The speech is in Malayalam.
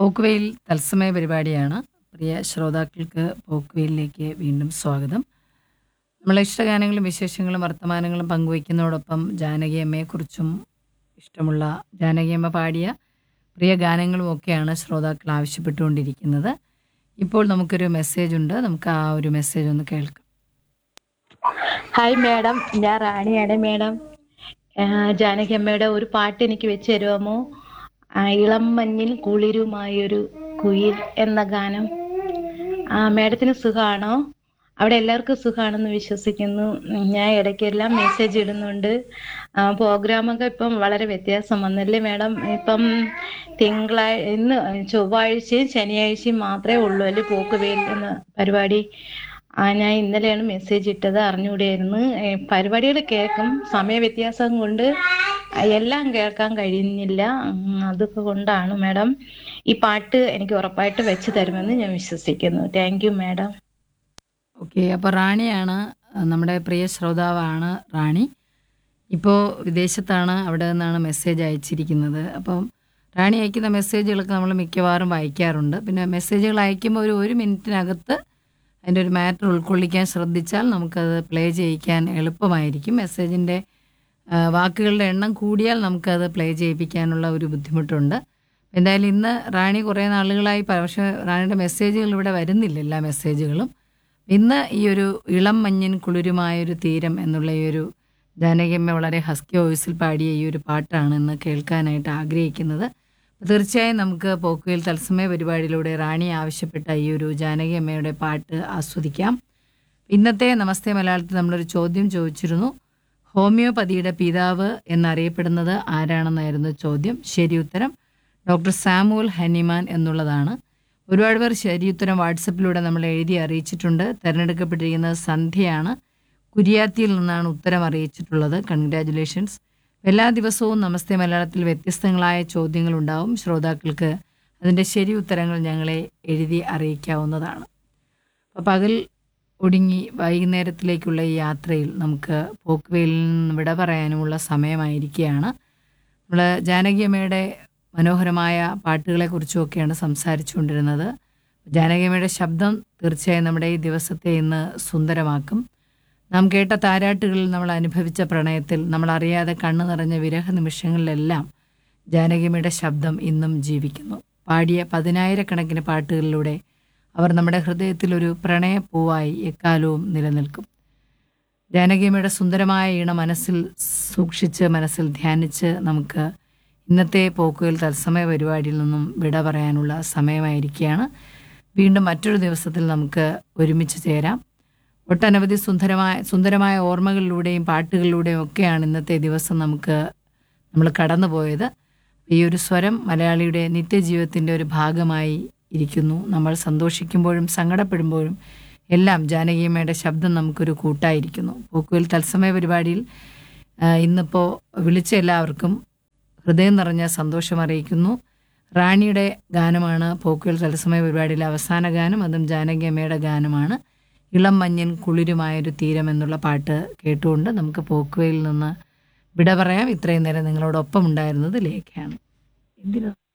പോക്കുവെയിൽ തത്സമയ പരിപാടിയാണ് പ്രിയ ശ്രോതാക്കൾക്ക് പോക്കുവെയിലേക്ക് വീണ്ടും സ്വാഗതം നമ്മളെ ഇഷ്ടഗാനങ്ങളും വിശേഷങ്ങളും വർത്തമാനങ്ങളും പങ്കുവയ്ക്കുന്നതോടൊപ്പം ജാനകി അമ്മയെക്കുറിച്ചും ഇഷ്ടമുള്ള ജാനകി അമ്മ പാടിയ പ്രിയ ഗാനങ്ങളും ഒക്കെയാണ് ശ്രോതാക്കൾ ആവശ്യപ്പെട്ടുകൊണ്ടിരിക്കുന്നത് ഇപ്പോൾ നമുക്കൊരു മെസ്സേജ് ഉണ്ട് നമുക്ക് ആ ഒരു മെസ്സേജ് ഒന്ന് കേൾക്കാം ഹായ് മാഡം ഞാൻ റാണിയാണ് മാഡം ആ, ജാനകി അമ്മയുടെ ഒരു പാട്ട് എനിക്ക് വെച്ച് തരുമോ ആ, ഇളം മഞ്ഞിൽ കുളിരുമായൊരു കുയിൽ എന്ന ഗാനം ആ മാഡത്തിന് സുഖമാണോ അവിടെ എല്ലാവർക്കും സുഖമാണെന്ന് വിശ്വസിക്കുന്നു ഞാൻ ഇടയ്ക്കെല്ലാം മെസ്സേജ് ഇടുന്നുണ്ട് ആ, പ്രോഗ്രാമൊക്കെ ഇപ്പം വളരെ വ്യത്യാസം വന്നല്ലേ മാഡം ഇപ്പം തിങ്കളാഴ്ച ഇന്ന് ചൊവ്വാഴ്ചയും ശനിയാഴ്ചയും മാത്രമേ ഉള്ളൂ അല്ലേ പോക്കുവേൽ എന്ന പരിപാടി ആ ഞാൻ ഇന്നലെയാണ് മെസ്സേജ് ഇട്ടത് അറിഞ്ഞുകൂടിയായിരുന്നു പരിപാടികൾ കേൾക്കും സമയവ്യത്യാസം കൊണ്ട് എല്ലാം കേൾക്കാൻ കഴിയുന്നില്ല ഉം, അതൊക്കെ കൊണ്ടാണ് മാഡം ഈ പാട്ട് എനിക്ക് ഉറപ്പായിട്ട് വെച്ച് തരുമെന്ന് ഞാൻ വിശ്വസിക്കുന്നു താങ്ക് യു മാഡം ഓക്കെ അപ്പോൾ റാണിയാണ് അഹ് നമ്മുടെ പ്രിയ ശ്രോതാവാണ് റാണി ഇപ്പോൾ വിദേശത്താണ് അവിടെ നിന്നാണ് മെസ്സേജ് അയച്ചിരിക്കുന്നത് അപ്പം റാണി അയക്കുന്ന മെസ്സേജുകളൊക്കെ നമ്മൾ മിക്കവാറും വായിക്കാറുണ്ട് പിന്നെ മെസ്സേജുകൾ അയക്കുമ്പോൾ ഒരു ഒരു മിനിറ്റിനകത്ത് അതിൻ്റെ ഒരു മാറ്റർ ഉൾക്കൊള്ളിക്കാൻ ശ്രദ്ധിച്ചാൽ നമുക്കത് പ്ലേ ചെയ്യിക്കാൻ എളുപ്പമായിരിക്കും മെസ്സേജിൻ്റെ വാക്കുകളുടെ എണ്ണം കൂടിയാൽ നമുക്കത് പ്ലേ ചെയ്യിപ്പിക്കാനുള്ള ഒരു ബുദ്ധിമുട്ടുണ്ട് എന്തായാലും ഇന്ന് റാണി കുറേ നാളുകളായി പ- പക്ഷേ റാണിയുടെ മെസ്സേജുകൾ ഇവിടെ വരുന്നില്ല എല്ലാ മെസ്സേജുകളും ഇന്ന് ഈ ഒരു ഇളം മഞ്ഞിൻ കുളിരുമായൊരു തീരം എന്നുള്ള ഈ ഒരു ജാനകിയമ്മ വളരെ ഹസ്കി വോയിസിൽ പാടിയ ഈ ഒരു പാട്ടാണ് ഇന്ന് കേൾക്കാനായിട്ട് ആഗ്രഹിക്കുന്നത് അപ്പോൾ തീർച്ചയായും നമുക്ക് പോക്കുയിൽ തത്സമയ പരിപാടിയിലൂടെ റാണി ആവശ്യപ്പെട്ട ഈ ഒരു ജാനകിയമ്മയുടെ പാട്ട് ആസ്വദിക്കാം ഇന്നത്തെ നമസ്തേ മലയാളത്തിൽ നമ്മളൊരു ചോദ്യം ചോദിച്ചിരുന്നു ഹോമിയോപ്പതിയുടെ പിതാവ് എന്നറിയപ്പെടുന്നത് ആരാണെന്നായിരുന്നു ചോദ്യം ശരി ഉത്തരം ഡോക്ടർ സാമുവൽ ഹനിമാൻ എന്നുള്ളതാണ് ഒരുപാട് പേർ ശരി ഉത്തരം വാട്സപ്പിലൂടെ നമ്മൾ എഴുതി അറിയിച്ചിട്ടുണ്ട് തിരഞ്ഞെടുക്കപ്പെട്ടിരിക്കുന്നത് സന്ധ്യയാണ് കുരിയാത്തിയിൽ നിന്നാണ് ഉത്തരം അറിയിച്ചിട്ടുള്ളത് കൺഗ്രാറ്റുലേഷൻസ് എല്ലാ ദിവസവും നമസ്തേ മലയാളത്തിൽ വ്യത്യസ്തങ്ങളായ ചോദ്യങ്ങൾ ഉണ്ടാവും ശ്രോതാക്കൾക്ക് അതിൻ്റെ ശരി ഉത്തരങ്ങൾ ഞങ്ങളെ എഴുതി അറിയിക്കാവുന്നതാണ് അപ്പോൾ പകൽ ഒടുങ്ങി വൈകുന്നേരത്തിലേക്കുള്ള ഈ യാത്രയിൽ നമുക്ക് പോക്കുവെയിലിൽ നിന്ന് വിട പറയാനുമുള്ള സമയമായിരിക്കുകയാണ് നമ്മൾ ജാനകിയമ്മയുടെ മനോഹരമായ പാട്ടുകളെക്കുറിച്ചുമൊക്കെയാണ് സംസാരിച്ചുകൊണ്ടിരുന്നത് ജാനകിയമ്മയുടെ ശബ്ദം തീർച്ചയായും നമ്മുടെ ഈ ദിവസത്തെ ഇന്ന് സുന്ദരമാക്കും നാം കേട്ട താരാട്ടുകളിൽ നമ്മൾ അനുഭവിച്ച പ്രണയത്തിൽ നമ്മൾ അറിയാതെ കണ്ണു നിറഞ്ഞ വിരഹ നിമിഷങ്ങളിലെല്ലാം ജാനകിയമ്മയുടെ ശബ്ദം ഇന്നും ജീവിക്കുന്നു പാടിയ പതിനായിരക്കണക്കിന് പാട്ടുകളിലൂടെ അവർ നമ്മുടെ ഹൃദയത്തിൽ ഒരു പ്രണയപ്പൂവായി എക്കാലവും നിലനിൽക്കും ജാനകിയമ്മയുടെ സുന്ദരമായ ഈണ മനസ്സിൽ സൂക്ഷിച്ച് മനസ്സിൽ ധ്യാനിച്ച് നമുക്ക് ഇന്നത്തെ പോക്കുകൾ തത്സമയ പരിപാടിയിൽ നിന്നും വിട പറയാനുള്ള സമയമായിരിക്കുകയാണ് വീണ്ടും മറ്റൊരു ദിവസത്തിൽ നമുക്ക് ഒരുമിച്ച് ചേരാം ഒട്ടനവധി സുന്ദരമായ സുന്ദരമായ ഓർമ്മകളിലൂടെയും പാട്ടുകളിലൂടെയും ഒക്കെയാണ് ഇന്നത്തെ ദിവസം നമുക്ക് നമ്മൾ കടന്നുപോയത് ഈ ഒരു സ്വരം മലയാളിയുടെ നിത്യജീവിതത്തിൻ്റെ ഒരു ഭാഗമായി ഇരിക്കുന്നു നമ്മൾ സന്തോഷിക്കുമ്പോഴും സങ്കടപ്പെടുമ്പോഴും എല്ലാം ജാനകിയമ്മയുടെ ശബ്ദം നമുക്കൊരു കൂട്ടായിരിക്കുന്നു പോക്കുവൽ തത്സമയ പരിപാടിയിൽ ആ, ഇന്നിപ്പോൾ വിളിച്ച എല്ലാവർക്കും ഹൃദയം നിറഞ്ഞ സന്തോഷം അറിയിക്കുന്നു റാണിയുടെ ഗാനമാണ് പോക്കുവൽ തത്സമയ പരിപാടിയിലെ അവസാന ഗാനം അതും ജാനകിയമ്മയുടെ ഗാനമാണ് ഇളം മഞ്ഞൻ കുളിരുമായൊരു തീരം എന്നുള്ള പാട്ട് കേട്ടുകൊണ്ട് നമുക്ക് പോക്കുവയിൽ നിന്ന് വിട പറയാം ഇത്രയും നേരം നിങ്ങളോടൊപ്പം ഉണ്ടായിരുന്നത് ലേഖയാണ് എന്തിനാ